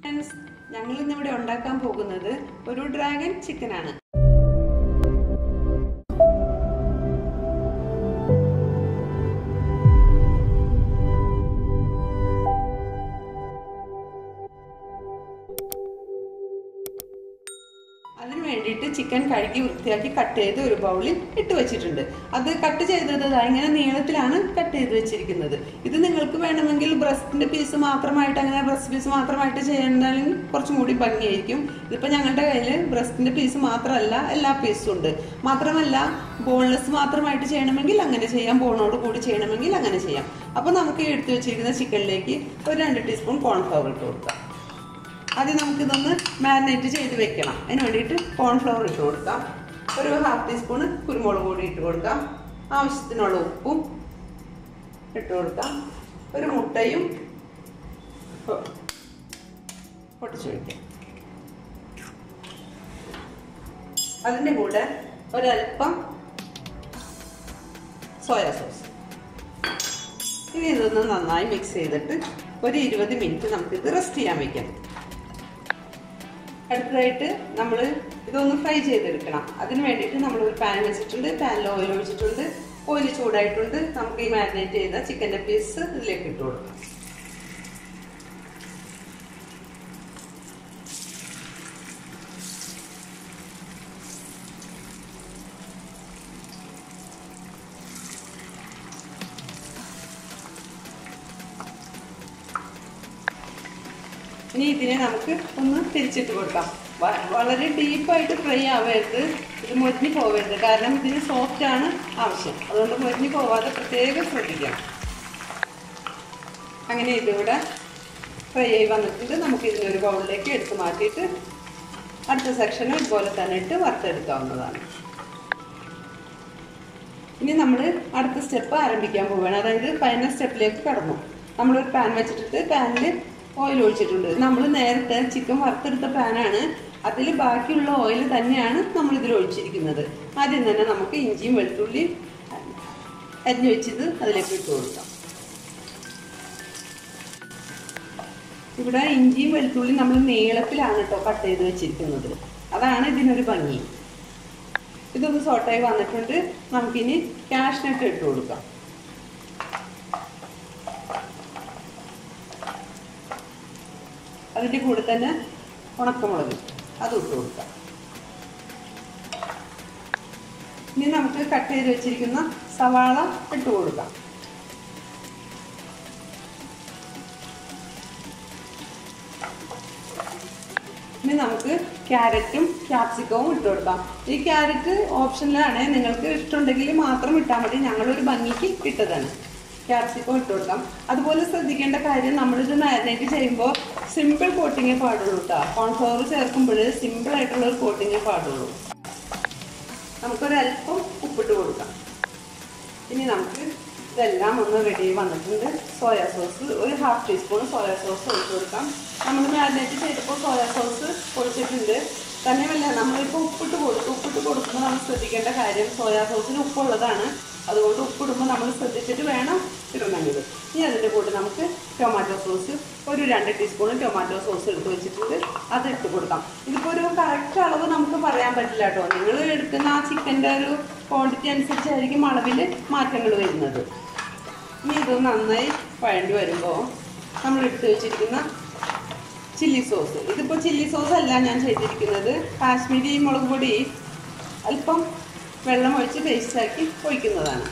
friends ഞങ്ങൾ ഇന്നിവിടെ ഉണ്ടാക്കാൻ പോകുന്നത് ഒരു ഡ്രാഗൺ ചിക്കൻ ആണ് അതിന് വേണ്ടിയിട്ട് ചിക്കൻ കഴുകി വൃത്തിയാക്കി കട്ട് ചെയ്ത് ഒരു ബൗളിൽ ഇട്ട് വെച്ചിട്ടുണ്ട് അത് കട്ട് ചെയ്തത് ദാ ഇങ്ങനെ നീളത്തിലാണ് കട്ട് ചെയ്ത് വെച്ചിരിക്കുന്നത് ഇത് നിങ്ങൾക്ക് വേണമെങ്കിൽ ബ്രസ്റ്റിന്റെ പീസ് മാത്രമായിട്ട് അങ്ങനെ ബ്രസ്റ്റ് പീസ് മാത്രമായിട്ട് ചെയ്യണമെങ്കിൽ കുറച്ചും കൂടി ഭംഗിയായിരിക്കും ഇതിപ്പോൾ ഞങ്ങളുടെ കയ്യിൽ ബ്രസ്റ്റിന്റെ പീസ് മാത്രമല്ല എല്ലാ പീസും ഉണ്ട് മാത്രമല്ല ബോൺലെസ് മാത്രമായിട്ട് ചെയ്യണമെങ്കിൽ അങ്ങനെ ചെയ്യാം ബോണോട് കൂടി ചെയ്യണമെങ്കിൽ അങ്ങനെ ചെയ്യാം അപ്പോൾ നമുക്ക് ഈ എടുത്തു വെച്ചിരിക്കുന്ന ചിക്കനിലേക്ക് ഒരു രണ്ട് ടീസ്പൂൺ കോൺഫ്ലവർ ഇട്ട് കൊടുക്കാം ആദ്യം നമുക്കിതൊന്ന് മാരിനേറ്റ് ചെയ്ത് വെക്കണം അതിന് വേണ്ടിയിട്ട് കോൺഫ്ലവർ ഇട്ട് കൊടുക്കാം ഒരു ഹാഫ് ടീസ്പൂണ് കുരുമുളക് പൊടി ഇട്ട് കൊടുക്കാം ആവശ്യത്തിനുള്ള ഉപ്പും ഇട്ട് കൊടുക്കാം ഒരു മുട്ടയും പൊ- പൊട്ടിച്ച് വയ്ക്കാം അതിൻ്റെ കൂടെ ഒരല്പം സോയാ സോസ് ഇനി ഇതൊന്ന് നന്നായി മിക്സ് ചെയ്തിട്ട് ഒരു ഇരുപത് മിനിറ്റ് നമുക്കിത് റെസ്റ്റ് ചെയ്യാൻ വെക്കാം അടുത്തതായിട്ട് നമ്മൾ ഇതൊന്ന് ഫ്രൈ ചെയ്തെടുക്കണം അതിന് വേണ്ടിയിട്ട് നമ്മൾ ഒരു പാൻ വെച്ചിട്ടുണ്ട് പാനിൽ ഓയിൽ ഒഴിച്ചിട്ടുണ്ട് ഓയിൽ ചൂടായിട്ടുണ്ട് നമുക്ക് ഈ മാരിനേറ്റ് ചെയ്ത ചിക്കൻ്റെ പീസ് ഇതിലേക്ക് ഇട്ട് കൊടുക്കാം ഇനി ഇതിനെ നമുക്ക് ഒന്ന് തിരിച്ചിട്ട് കൊടുക്കാം വ- വളരെ ഡീപ്പായിട്ട് ഫ്രൈ ആവരുത് ഇത് മൊരിഞ്ഞ് പോവരുത് കാരണം ഇതിന് സോഫ്റ്റ് ആണ് ആവശ്യം അതുകൊണ്ട് മൊരിഞ്ഞ് പോവാതെ പ്രത്യേകം ശ്രദ്ധിക്കണം അങ്ങനെ ഇതിവിടെ ഫ്രൈ ആയി വന്നിട്ടുണ്ട് നമുക്ക് ഇതിനൊരു ബൗളിലേക്ക് എടുത്ത് മാറ്റിയിട്ട് അടുത്ത സെക്ഷനും ഇതുപോലെ തന്നെ ഇട്ട് വറുത്തെടുക്കാവുന്നതാണ് ഇനി നമ്മൾ അടുത്ത സ്റ്റെപ്പ് ആരംഭിക്കാൻ പോവുകയാണ് അതായത് ഫൈനൽ സ്റ്റെപ്പിലേക്ക് കടന്നു നമ്മളൊരു പാൻ വെച്ചിട്ട് പാനിൽ ഓയിൽ ഒഴിച്ചിട്ടുണ്ട് നമ്മൾ നേരത്തെ ചിക്കൻ വറുത്തെടുത്ത പാനാണ് അതിൽ ബാക്കിയുള്ള ഓയിൽ തന്നെയാണ് നമ്മൾ ഇതിൽ ഒഴിച്ചിരിക്കുന്നത് ആദ്യം തന്നെ നമുക്ക് ഇഞ്ചിയും വെളുത്തുള്ളിയും അരിഞ്ഞു വെച്ചത് അതിലേക്ക് ഇട്ട് കൊടുക്കാം ഇവിടെ ഇഞ്ചിയും വെളുത്തുള്ളിയും നമ്മൾ നീളത്തിലാണ് കേട്ടോ കട്ട് ചെയ്ത് വെച്ചിരിക്കുന്നത് അതാണ് ഇതിനൊരു ഭംഗി ഇതൊന്ന് സോട്ടായി വന്നിട്ടുണ്ട് നമുക്കിനി കാഷ്നട്ട് ഇട്ട് കൊടുക്കാം അതിൻ്റെ കൂടെ തന്നെ ഉണക്കമുളക് അത് ഇട്ട് കൊടുക്കാം ഇനി നമുക്ക് കട്ട് ചെയ്ത് വെച്ചിരിക്കുന്ന സവാള ഇട്ട് കൊടുക്കാം ഇനി നമുക്ക് ക്യാരറ്റും ക്യാപ്സിക്കവും ഇട്ട് കൊടുക്കാം ഈ ക്യാരറ്റ് ഓപ്ഷനിലാണ് നിങ്ങൾക്ക് ഇഷ്ടമുണ്ടെങ്കിൽ മാത്രം ഇട്ടാൽ മതി ഞങ്ങളൊരു ഭംഗിക്ക് ഇട്ടതാണ് ക്യാപ്സിക്കം ഇട്ട് കൊടുക്കാം അതുപോലെ ശ്രദ്ധിക്കേണ്ട കാര്യം നമ്മളിത് മാരിനേറ്റ് ചെയ്യുമ്പോൾ സിമ്പിൾ കോട്ടിങ്ങേ പാടുള്ളൂ കേട്ടോ കോൺഫ്ലവർ ചേർക്കുമ്പോൾ സിമ്പിൾ ആയിട്ടുള്ള ഒരു കോട്ടിങ്ങേ പാടുള്ളൂ നമുക്കൊരല്പം ഉപ്പിട്ട് കൊടുക്കാം ഇനി നമുക്ക് ഇതെല്ലാം ഒന്ന് റെഡി വന്നിട്ടുണ്ട് സോയാ സോസ് ഒരു ഹാഫ് ടീസ്പൂൺ സോയാ സോസ് ഒഴിച്ച് കൊടുക്കാം നമ്മൾ മാരിനേറ്റ് ചെയ്തപ്പോൾ സോയാ സോസ് ഒഴിച്ചിട്ടുണ്ട് തന്നെയല്ല നമ്മളിപ്പോൾ ഉപ്പിട്ട് കൊടുത്തു ഉപ്പിട്ട് കൊടുക്കുമ്പോൾ നമ്മൾ ശ്രദ്ധിക്കേണ്ട കാര്യം സോയാ സോസിന് ഉപ്പുള്ളതാണ് അതുകൊണ്ട് ഉപ്പിടുമ്പോൾ നമ്മൾ ശ്രദ്ധിച്ചിട്ട് വേണം ഇടണമെങ്കിൽ ഇനി അതിൻ്റെ കൂടെ നമുക്ക് ടൊമാറ്റോ സോസ് ഒരു രണ്ട് ടീസ്പൂൺ ടൊമാറ്റോ സോസ് എടുത്ത് വെച്ചിട്ടുണ്ട് അത് ഇട്ട് കൊടുക്കാം ഇതിപ്പോൾ ഒരു കറക്റ്റ് അളവ് നമുക്ക് പറയാൻ പറ്റില്ല കേട്ടോ നിങ്ങൾ എടുക്കുന്ന ആ ചിക്കൻ്റെ ഒരു ക്വാണ്ടിറ്റി അനുസരിച്ചായിരിക്കും അളവിൽ മാറ്റങ്ങൾ വരുന്നത് ഇനി ഇത് നന്നായി വഴണ്ടി വരുമ്പോൾ നമ്മൾ എടുത്ത് വെച്ചിരിക്കുന്ന ചില്ലി സോസ് ഇതിപ്പോൾ ചില്ലി സോസ് അല്ല ഞാൻ ചെയ്തിരിക്കുന്നത് കാശ്മീരി മുളക് പൊടി അല്പം വെള്ളം ഒഴിച്ച് പേസ്റ്റാക്കി ഒഴിക്കുന്നതാണ്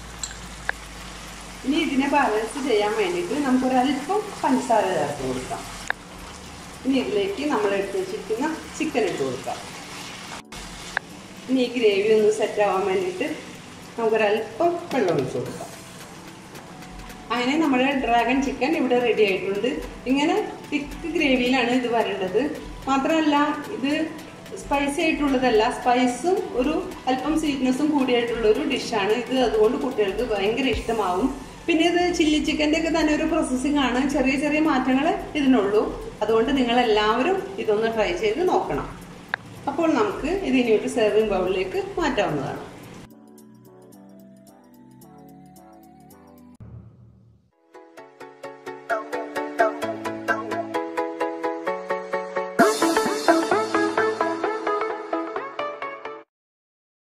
ഇനി ഇതിനെ ബാലൻസ് ചെയ്യാൻ വേണ്ടിയിട്ട് നമുക്കൊരല്പം പഞ്ചസാര ചേർത്ത് കൊടുക്കാം ഇനി ഇതിലേക്ക് നമ്മൾ എടുത്ത് വെച്ചിരിക്കുന്ന ചിക്കൻ ഇട്ട് കൊടുക്കാം ഇനി ഈ ഗ്രേവി ഒന്ന് സെറ്റ് ആവാൻ വേണ്ടിയിട്ട് നമുക്കൊരല്പം വെള്ളം ഒഴിച്ച് കൊടുക്കാം അങ്ങനെ നമ്മുടെ ഡ്രാഗൺ ചിക്കൻ ഇവിടെ റെഡി ആയിട്ടുണ്ട് ഇങ്ങനെ തിക്ക് ഗ്രേവിയിലാണ് ഇത് വരേണ്ടത് മാത്രമല്ല ഇത് സ്പൈസി ആയിട്ടുള്ളതല്ല സ്പൈസും ഒരു അല്പം സ്വീറ്റ്നെസ്സും കൂടിയായിട്ടുള്ള ഒരു ഡിഷാണ് ഇത് അതുകൊണ്ട് കുട്ടികൾക്ക് ഭയങ്കര ഇഷ്ടമാവും പിന്നെ ഇത് ചില്ലി ചിക്കൻ്റെ ഒക്കെ തന്നെ ഒരു പ്രോസസ്സിംഗ് ആണ് ചെറിയ ചെറിയ മാറ്റങ്ങൾ ഇതിനുള്ളൂ അതുകൊണ്ട് നിങ്ങൾ എല്ലാവരും ഇതൊന്ന് ട്രൈ ചെയ്ത് നോക്കണം അപ്പോൾ നമുക്ക് ഇത് ഇനി ഒരു സെർവിങ് ബൗളിലേക്ക് മാറ്റാവുന്നതാണ്